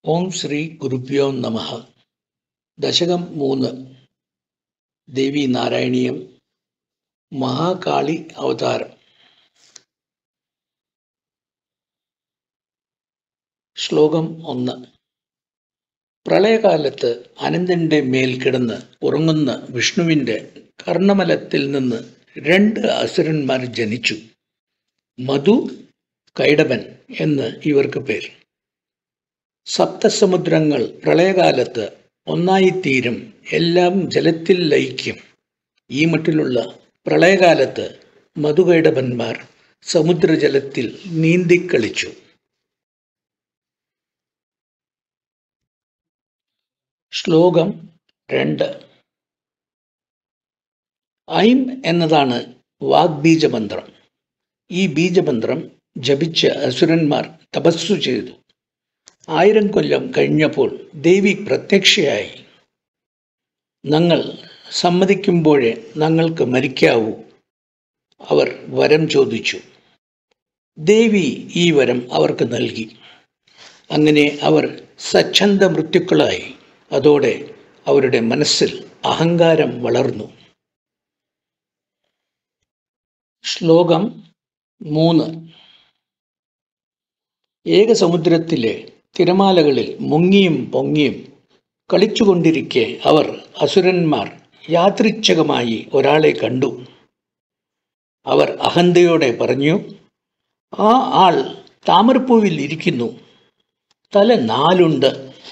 ഓം ശ്രീ ഗുരുഭ്യോ നമ ദശകം മൂന്ന് ദേവി നാരായണീയം മഹാകാളി അവതാരം ശ്ലോകം ഒന്ന് പ്രളയകാലത്ത് അനന്തന്റെ മേൽ കിടന്ന് ഉറങ്ങുന്ന വിഷ്ണുവിൻ്റെ കർണമലത്തിൽ നിന്ന് രണ്ട് അസുരന്മാർ ജനിച്ചു മധു കൈടവൻ എന്ന് ഇവർക്ക് പേർ സപ്തസമുദ്രങ്ങൾ പ്രളയകാലത്ത് ഒന്നായിത്തീരും എല്ലാം ജലത്തിൽ ലയിക്കും ഈ മട്ടിലുള്ള പ്രളയകാലത്ത് മധുകൈടവന്മാർ സമുദ്രജലത്തിൽ നീന്തിക്കളിച്ചു ശ്ലോകം രണ്ട് ഐം എന്നതാണ് വാഗ്ബീജമന്ത്രം ഈ ബീജമന്ത്രം ജപിച്ച് അസുരന്മാർ തപസ്സു ചെയ്തു ആയിരം കൊല്ലം കഴിഞ്ഞപ്പോൾ ദേവി പ്രത്യക്ഷയായി ഞങ്ങൾ സമ്മതിക്കുമ്പോഴേ ഞങ്ങൾക്ക് മരിക്കാവൂ അവർ വരം ചോദിച്ചു ദേവി ഈ വരം അവർക്ക് നൽകി അങ്ങനെ അവർ സച്ഛന്ത മൃത്യുക്കളായി അതോടെ അവരുടെ മനസ്സിൽ അഹങ്കാരം വളർന്നു ശ്ലോകം മൂന്ന് ഏകസമുദ്രത്തിലെ തിരമാലകളിൽ മുങ്ങിയും പൊങ്ങിയും കളിച്ചുകൊണ്ടിരിക്കെ അവർ അസുരന്മാർ യാദൃച്ഛകമായി ഒരാളെ കണ്ടു അവർ അഹന്തയോടെ പറഞ്ഞു ആ ആൾ താമരപ്പൂവിൽ ഇരിക്കുന്നു തല നാലുണ്ട്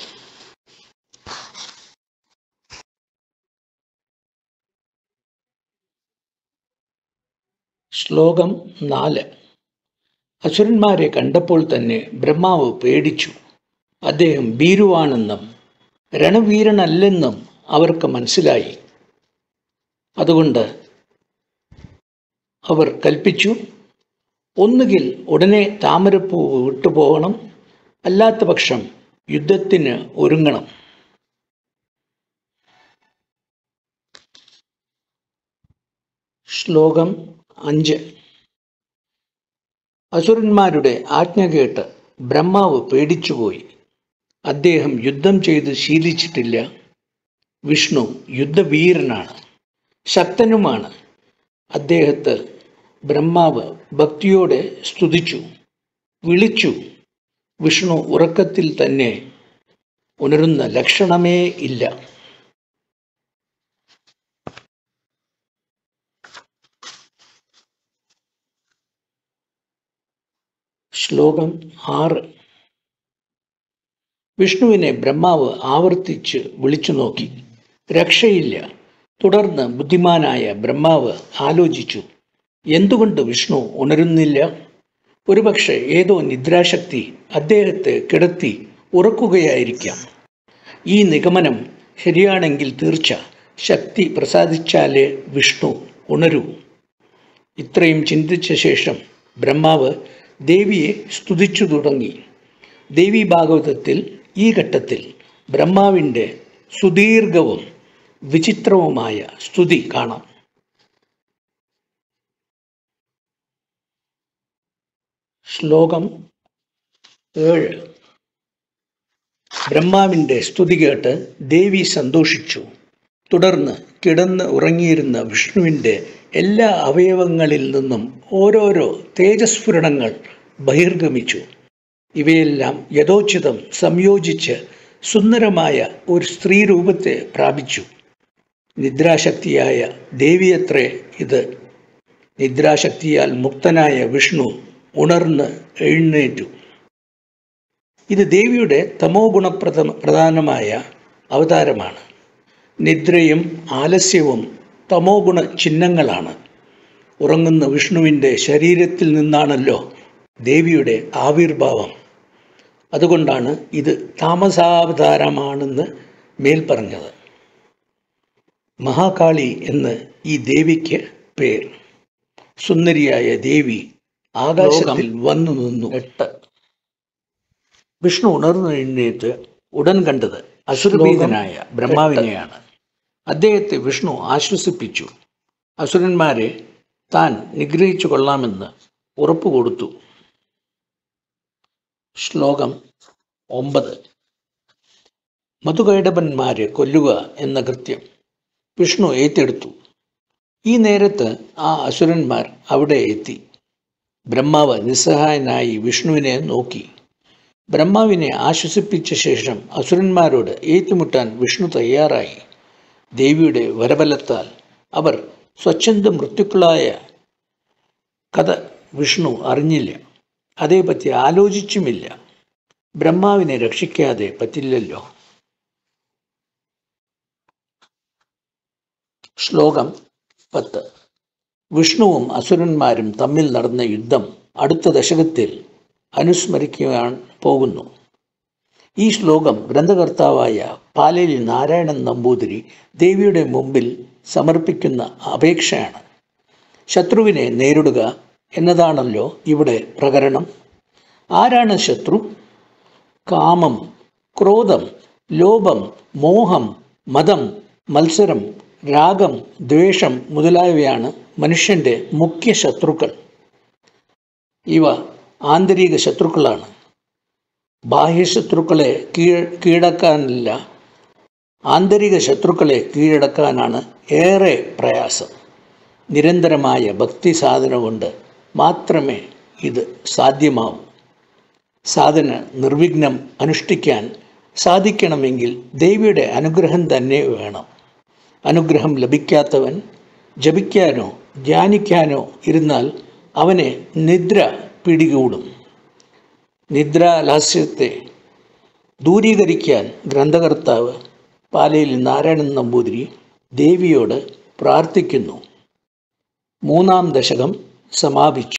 ശ്ലോകം നാല് അസുരന്മാരെ കണ്ടപ്പോൾ തന്നെ ബ്രഹ്മാവ് പേടിച്ചു അദ്ദേഹം ഭീരുവാണെന്നും രണവീരനല്ലെന്നും അവർക്ക് മനസ്സിലായി അതുകൊണ്ട് അവർ കൽപ്പിച്ചു ഒന്നുകിൽ ഉടനെ താമരപ്പൂവ് വിട്ടുപോകണം അല്ലാത്ത പക്ഷം യുദ്ധത്തിന് ഒരുങ്ങണം ശ്ലോകം അഞ്ച് അസുരന്മാരുടെ ആജ്ഞ കേട്ട് ബ്രഹ്മാവ് പേടിച്ചുപോയി അദ്ദേഹം യുദ്ധം ചെയ്ത് ശീലിച്ചിട്ടില്ല വിഷ്ണു യുദ്ധവീരനാണ് ശക്തനുമാണ് അദ്ദേഹത്തെ ബ്രഹ്മാവ് ഭക്തിയോടെ സ്തുതിച്ചു വിളിച്ചു വിഷ്ണു ഉറക്കത്തിൽ തന്നെ ഉണരുന്ന ലക്ഷണമേ ഇല്ല ശ്ലോകം ആറ് വിഷ്ണുവിനെ ബ്രഹ്മാവ് ആവർത്തിച്ച് വിളിച്ചു നോക്കി രക്ഷയില്ല തുടർന്ന് ബുദ്ധിമാനായ ബ്രഹ്മാവ് ആലോചിച്ചു എന്തുകൊണ്ട് വിഷ്ണു ഉണരുന്നില്ല ഒരുപക്ഷെ ഏതോ നിദ്രാശക്തി അദ്ദേഹത്തെ കിടത്തി ഉറക്കുകയായിരിക്കാം ഈ നിഗമനം ശരിയാണെങ്കിൽ തീർച്ച ശക്തി പ്രസാദിച്ചാലേ വിഷ്ണു ഉണരൂ ഇത്രയും ചിന്തിച്ച ശേഷം ബ്രഹ്മാവ് ദേവിയെ സ്തുതിച്ചു തുടങ്ങി ദേവി ഭാഗവതത്തിൽ ഈ ഘട്ടത്തിൽ ബ്രഹ്മാവിൻ്റെ സുദീർഘവും വിചിത്രവുമായ സ്തുതി കാണാം ശ്ലോകം ഏഴ് ബ്രഹ്മാവിൻ്റെ സ്തുതി കേട്ട് ദേവി സന്തോഷിച്ചു തുടർന്ന് കിടന്ന് ഉറങ്ങിയിരുന്ന വിഷ്ണുവിൻ്റെ എല്ലാ അവയവങ്ങളിൽ നിന്നും ഓരോരോ തേജസ്ഫുരണങ്ങൾ ബഹിർഗമിച്ചു ഇവയെല്ലാം യഥോചിതം സംയോജിച്ച് സുന്ദരമായ ഒരു സ്ത്രീരൂപത്തെ പ്രാപിച്ചു നിദ്രാശക്തിയായ ദേവിയത്രേ ഇത് നിദ്രാശക്തിയാൽ മുക്തനായ വിഷ്ണു ഉണർന്ന് എഴുന്നേറ്റു ഇത് ദേവിയുടെ തമോ ഗുണപ്രദ പ്രധാനമായ അവതാരമാണ് നിദ്രയും ആലസ്യവും തമോ ഗുണ ചിഹ്നങ്ങളാണ് ഉറങ്ങുന്ന വിഷ്ണുവിൻ്റെ ശരീരത്തിൽ നിന്നാണല്ലോ ദേവിയുടെ ആവിർഭാവം അതുകൊണ്ടാണ് ഇത് താമസാവതാരമാണെന്ന് മേൽ പറഞ്ഞത് മഹാകാളി എന്ന് ഈ ദേവിക്ക് പേർ സുന്ദരിയായ ദേവി ആകാശത്തിൽ വന്നു നിന്നു എട്ട് വിഷ്ണു ഉണർന്നു എഴുന്നേറ്റ് ഉടൻ കണ്ടത് അസുരഭീതനായ ബ്രഹ്മാവിനെയാണ് അദ്ദേഹത്തെ വിഷ്ണു ആശ്വസിപ്പിച്ചു അസുരന്മാരെ താൻ നിഗ്രഹിച്ചു കൊള്ളാമെന്ന് ഉറപ്പുകൊടുത്തു ശ്ലോകം ഒമ്പത് മധുകൈടപന്മാരെ കൊല്ലുക എന്ന കൃത്യം വിഷ്ണു ഏറ്റെടുത്തു ഈ നേരത്ത് ആ അസുരന്മാർ അവിടെ എത്തി ബ്രഹ്മാവ് നിസ്സഹായനായി വിഷ്ണുവിനെ നോക്കി ബ്രഹ്മാവിനെ ആശ്വസിപ്പിച്ച ശേഷം അസുരന്മാരോട് ഏറ്റുമുട്ടാൻ വിഷ്ണു തയ്യാറായി ദേവിയുടെ വരബലത്താൽ അവർ സ്വച്ഛന്ത മൃത്യുക്കളായ കഥ വിഷ്ണു അറിഞ്ഞില്ല അതേപറ്റി ആലോചിച്ചുമില്ല ബ്രഹ്മാവിനെ രക്ഷിക്കാതെ പറ്റില്ലല്ലോ ശ്ലോകം പത്ത് വിഷ്ണുവും അസുരന്മാരും തമ്മിൽ നടന്ന യുദ്ധം അടുത്ത ദശകത്തിൽ അനുസ്മരിക്കുവാൻ പോകുന്നു ഈ ശ്ലോകം ഗ്രന്ഥകർത്താവായ പാലേലി നാരായണൻ നമ്പൂതിരി ദേവിയുടെ മുമ്പിൽ സമർപ്പിക്കുന്ന അപേക്ഷയാണ് ശത്രുവിനെ നേരിടുക എന്നതാണല്ലോ ഇവിടെ പ്രകരണം ആരാണ് ശത്രു കാമം ക്രോധം ലോഭം മോഹം മതം മത്സരം രാഗം ദ്വേഷം മുതലായവയാണ് മനുഷ്യൻ്റെ മുഖ്യ ശത്രുക്കൾ ഇവ ആന്തരിക ശത്രുക്കളാണ് ബാഹ്യശത്രുക്കളെ കീഴ കീഴടക്കാനില്ല ആന്തരിക ശത്രുക്കളെ കീഴടക്കാനാണ് ഏറെ പ്രയാസം നിരന്തരമായ ഭക്തി സാധന കൊണ്ട് മാത്രമേ ഇത് സാധ്യമാവൂ സാധന നിർവിഘ്നം അനുഷ്ഠിക്കാൻ സാധിക്കണമെങ്കിൽ ദേവിയുടെ അനുഗ്രഹം തന്നെ വേണം അനുഗ്രഹം ലഭിക്കാത്തവൻ ജപിക്കാനോ ധ്യാനിക്കാനോ ഇരുന്നാൽ അവനെ നിദ്ര പിടികൂടും നിദ്രാലാസ്യത്തെ ദൂരീകരിക്കാൻ ഗ്രന്ഥകർത്താവ് പാലയിൽ നാരായണൻ നമ്പൂതിരി ദേവിയോട് പ്രാർത്ഥിക്കുന്നു മൂന്നാം ദശകം സമാപിച്ചു